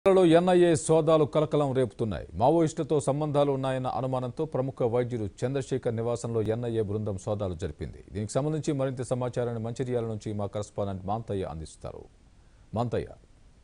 లో ఎన్ఐఏ సోదాలు కలకలం రేపుతున్నాయి మావోయిస్టులతో సంబంధాలు ఉన్నాయన్న అనుమానంతో ప్రముఖ వైద్యుడు చంద్రశేఖర్ నివాసంలో ఎన్ఐఏ బృందం సోదాలు జరిపింది దీనికి సంబంధించి మరింత సమాచారాన్ని మంచిర్యాల నుంచి మా కరస్పాండెంట్ మాంతయ్య అందిస్తారు మాంతయ్య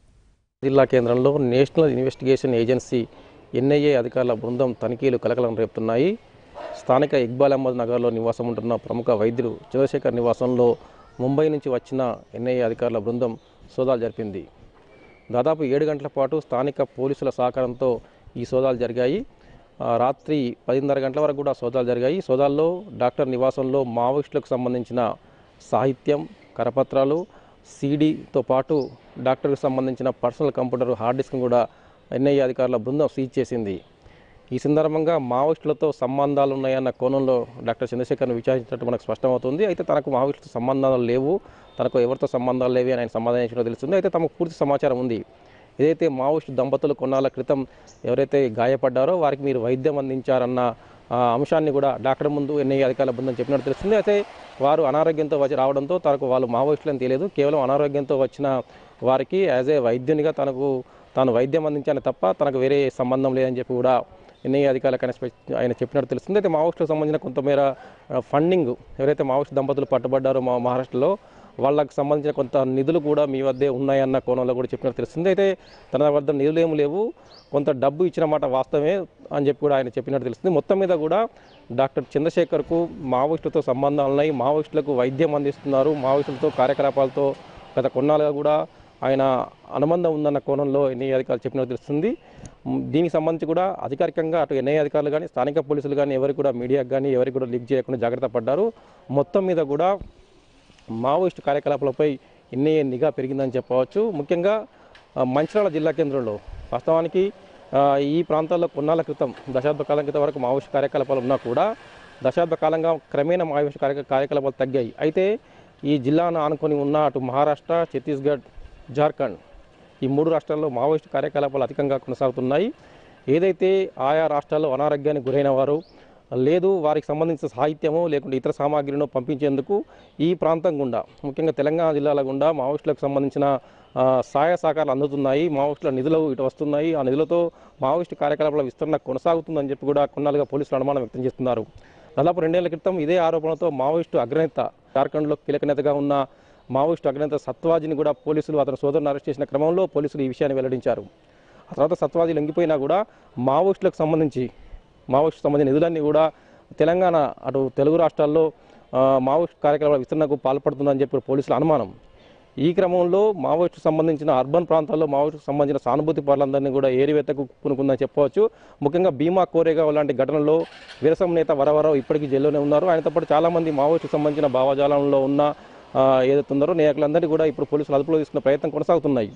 జిల్లా కేంద్రంలో నేషనల్ ఇన్వెస్టిగేషన్ ఏజెన్సీ ఎన్ఐఏ అధికారుల బృందం తనిఖీలు కలకలం రేపుతున్నాయి స్థానిక ఇక్బాల్ అహ్మద్ నగర్లో నివాసం ఉంటున్న ప్రముఖ వైద్యుడు చంద్రశేఖర్ నివాసంలో ముంబై నుంచి వచ్చిన ఎన్ఐఏ అధికారుల బృందం సోదాలు జరిపింది దాదాపు ఏడు గంటల పాటు స్థానిక పోలీసుల సహకారంతో ఈ సోదాలు జరిగాయి ఆ, రాత్రి పదిన్నర గంటల వరకు కూడా సోదాలు జరిగాయి సోదాల్లో డాక్టర్ నివాసంలో మావోయిస్టులకు సంబంధించిన సాహిత్యం కరపత్రాలు సీడీతో పాటు డాక్టర్కి సంబంధించిన పర్సనల్ కంప్యూటర్ హార్డ్ డిస్క్ను కూడా ఎన్ఐఏ అధికారుల బృందం సీజ్ చేసింది ఈ సందర్భంగా మావోయిస్టులతో సంబంధాలు ఉన్నాయన్న కోణంలో డాక్టర్ చంద్రశేఖర్ను విచారించినట్టు మనకు స్పష్టమవుతుంది అయితే తనకు మావోయిస్టులతో సంబంధాలు లేవు తనకు ఎవరితో సంబంధాలు లేవి అని ఆయన సమాధానం ఇచ్చినట్టు తెలుస్తుంది అయితే తమకు పూర్తి సమాచారం ఉంది ఏదైతే మావోయిస్టు దంపతులు కొన్నాళ్ళ క్రితం ఎవరైతే గాయపడ్డారో వారికి మీరు వైద్యం అందించారన్న ఆ, అంశాన్ని కూడా డాక్టర్ ముందు ఎన్ఐఏ అధికారుల బృందం చెప్పినట్టు తెలుస్తుంది అయితే వారు అనారోగ్యంతో వచ్చి రావడంతో తనకు వాళ్ళు మావోయిస్టులు అని తెలియదు కేవలం అనారోగ్యంతో వచ్చిన వారికి యాజ్ ఏ వైద్యునిగా తనకు తాను వైద్యం అందించాను తప్ప తనకు వేరే సంబంధం లేదని చెప్పి కూడా ఎన్ఐఏ అధికారులకు ఆయన స్పె- ఆయన చెప్పినట్టు తెలుస్తుంది అయితే మావోయిస్టులకు సంబంధించిన కొంతమేర ఆ, ఫండింగ్ ఎవరైతే మావోయిస్ట్ దంపతులు పట్టుబడ్డారో మా మహారాష్ట్రలో వాళ్ళకి సంబంధించిన కొంత నిధులు కూడా మీ వద్దే ఉన్నాయన్న కోణంలో కూడా చెప్పినట్టు తెలుస్తుంది అయితే తన వద్ద నిధులు ఏమి లేవు కొంత డబ్బు ఇచ్చిన మాట వాస్తవమే అని చెప్పి కూడా ఆయన చెప్పినట్టు తెలుస్తుంది మొత్తం మీద కూడా డాక్టర్ చంద్రశేఖర్కు మావోయిస్టులతో సంబంధాలు ఉన్నాయి మావోయిస్టులకు వైద్యం అందిస్తున్నారు మావోయిస్టులతో కార్యకలాపాలతో గత కొన్నాళ్ళుగా కూడా ఆయన అనుబంధం ఉందన్న కోణంలో ఎన్ఐఏ అధికారులు చెప్పినట్టు తెలుస్తుంది మ్, దీనికి సంబంధించి కూడా అధికారికంగా అటు ఎన్ఐఏ అధికారులు కానీ స్థానిక పోలీసులు కానీ ఎవరికి కూడా మీడియాకు కానీ ఎవరికి కూడా లీక్ చేయకుండా జాగ్రత్త పడ్డారు మొత్తం మీద కూడా మావోయిస్టు కార్యకలాపాలపై ఎన్ఐఏ నిఘా పెరిగిందని చెప్పవచ్చు ముఖ్యంగా ఆ, మంచిర్యాల జిల్లా కేంద్రంలో వాస్తవానికి ఆ, ఈ ప్రాంతాల్లో కొన్నాళ్ళ క్రితం దశాబ్ద కాలం క్రితం వరకు మావోయిస్టు కార్యకలాపాలు ఉన్నా కూడా దశాబ్ద కాలంగా క్రమేణా మావోయిస్టు కార్య కార్యకలాపాలు తగ్గాయి అయితే ఈ జిల్లాను ఆనుకొని ఉన్న అటు మహారాష్ట్ర ఛత్తీస్గఢ్ జార్ఖండ్ ఈ మూడు రాష్ట్రాల్లో మావోయిస్టు కార్యకలాపాలు అధికంగా కొనసాగుతున్నాయి ఏదైతే ఆయా రాష్ట్రాల్లో అనారోగ్యానికి గురైన వారు లేదు వారికి సంబంధించిన సాహిత్యమో లేకుంటే ఇతర సామాగ్రినో పంపించేందుకు ఈ ప్రాంతం గుండా ముఖ్యంగా తెలంగాణ జిల్లాల గుండా మావోయిస్టులకు సంబంధించిన ఆ, సహాయ సహకారాలు అందుతున్నాయి మావోయిస్టుల నిధులు ఇటు వస్తున్నాయి ఆ నిధులతో మావోయిస్టు కార్యకలాపాల విస్తరణ కొనసాగుతుందని చెప్పి కూడా కొన్నాళ్ళుగా పోలీసులు అనుమానం వ్యక్తం చేస్తున్నారు దాదాపు రెండేళ్ల క్రితం ఇదే ఆరోపణతో మావోయిస్టు అగ్రనేత జార్ఖండ్లో కీలక నేతగా ఉన్న మావోయిస్టు అగ్రనేత సత్వాజిని కూడా పోలీసులు అతని సోదరుని అరెస్ట్ చేసిన క్రమంలో పోలీసులు ఈ విషయాన్ని వెల్లడించారు ఆ తర్వాత సత్వాజీ లొంగిపోయినా కూడా మావోయిస్టులకు సంబంధించి మావోయిస్టు సంబంధించిన నిధులన్నీ కూడా తెలంగాణ అటు తెలుగు రాష్ట్రాల్లో ఆ, మావోయిస్ట్ కార్యక్రమాల విస్తరణకు పాల్పడుతుందని చెప్పి పోలీసుల అనుమానం ఈ క్రమంలో మావోయిస్టు సంబంధించిన అర్బన్ ప్రాంతాల్లో మావోయిస్టుకు సంబంధించిన సానుభూతి పరులందరినీ కూడా ఏరివేతకు పూనుకుందని చెప్పవచ్చు ముఖ్యంగా భీమా కోరేగావ్ లాంటి ఘటనలో విరసం నేత వరవరావు ఇప్పటికీ జైల్లోనే ఉన్నారు ఆయనతో పాటు చాలామంది మావోయిస్టుకు సంబంధించిన భావజాలంలో ఉన్న ఆ, ఏదైతే ఉందో నాయకులందరినీ కూడా ఇప్పుడు పోలీసులు అదుపులో తీసుకున్న ప్రయత్నం కొనసాగుతున్నాయి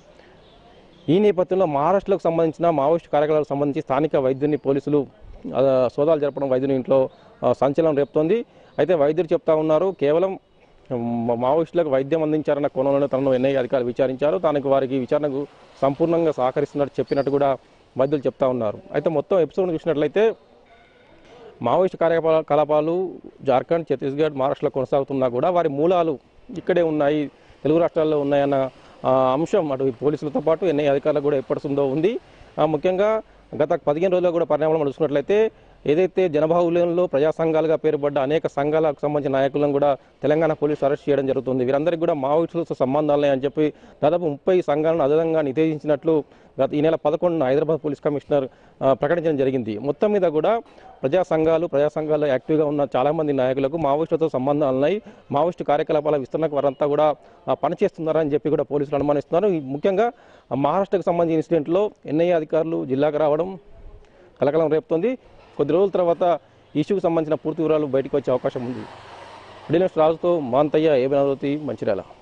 ఈ నేపథ్యంలో మహారాష్ట్రకు సంబంధించిన మావోయిస్టు కార్యకలాపాలకు సంబంధించి స్థానిక వైద్యుని పోలీసులు ఆ, సోదాలు జరపడం వైద్యుని ఇంట్లో ఆ, సంచలనం రేపుతోంది అయితే వైద్యులు చెప్తా ఉన్నారు కేవలం మా- మావోయిస్టులకు వైద్యం అందించారన్న కోణంలోనే తనను ఎన్ఐఏ అధికారులు విచారించారు తనకు వారికి విచారణకు సంపూర్ణంగా సహకరిస్తున్నట్టు చెప్పినట్టు కూడా వైద్యులు చెప్తా ఉన్నారు అయితే మొత్తం ఎపిసోడ్ చూసినట్లయితే మావోయిస్టు కార్యకలాపాలు జార్ఖండ్ ఛత్తీస్గఢ్ మహారాష్ట్రలో కొనసాగుతున్నా కూడా వారి మూలాలు ఇక్కడే ఉన్నాయి తెలుగు రాష్ట్రాల్లో ఉన్నాయన్న ఆ, అంశం అటు పోలీసులతో పాటు ఎన్ఐ అధికారులకు కూడా ఎప్పటిస్తుందో ఉంది ఆ, ముఖ్యంగా గత పదిహేను రోజుల్లో కూడా పరిణామాలు మనం చూసుకున్నట్లయితే ఏదైతే జనబాహుల్యంలో ప్రజా సంఘాలుగా పేరుపడ్డ అనేక సంఘాలకు సంబంధించిన నాయకులను కూడా తెలంగాణ పోలీసులు అరెస్ట్ చేయడం జరుగుతుంది వీరందరికీ కూడా మావోయిస్టులతో సంబంధాలు అని చెప్పి దాదాపు ముప్పై సంఘాలను అదనంగా నిషేధించినట్లు గత ఈ నెల పదకొండున హైదరాబాద్ పోలీస్ కమిషనర్ ఆ, ప్రకటించడం జరిగింది మొత్తం మీద కూడా ప్రజా సంఘాలు ప్రజా సంఘాల్లో యాక్టివ్గా ఉన్న చాలామంది నాయకులకు మావోయిస్టులతో సంబంధాలు ఉన్నాయి మావోయిస్టు కార్యకలాపాల విస్తరణకు వారంతా కూడా ఆ, పనిచేస్తున్నారని చెప్పి కూడా పోలీసులు అనుమానిస్తున్నారు ఈ ముఖ్యంగా ఆ, మహారాష్ట్రకు సంబంధించిన ఇన్సిడెంట్లో ఎన్ఐఏ అధికారులు జిల్లాకు రావడం కలకలం రేపుతోంది కొద్ది రోజుల తర్వాత ఇష్యూకి సంబంధించిన పూర్తి వివరాలు బయటకు వచ్చే అవకాశం ఉంది డిలెన్స్ రాజుతో మాంతయ్య ఏ మంచిర్యాల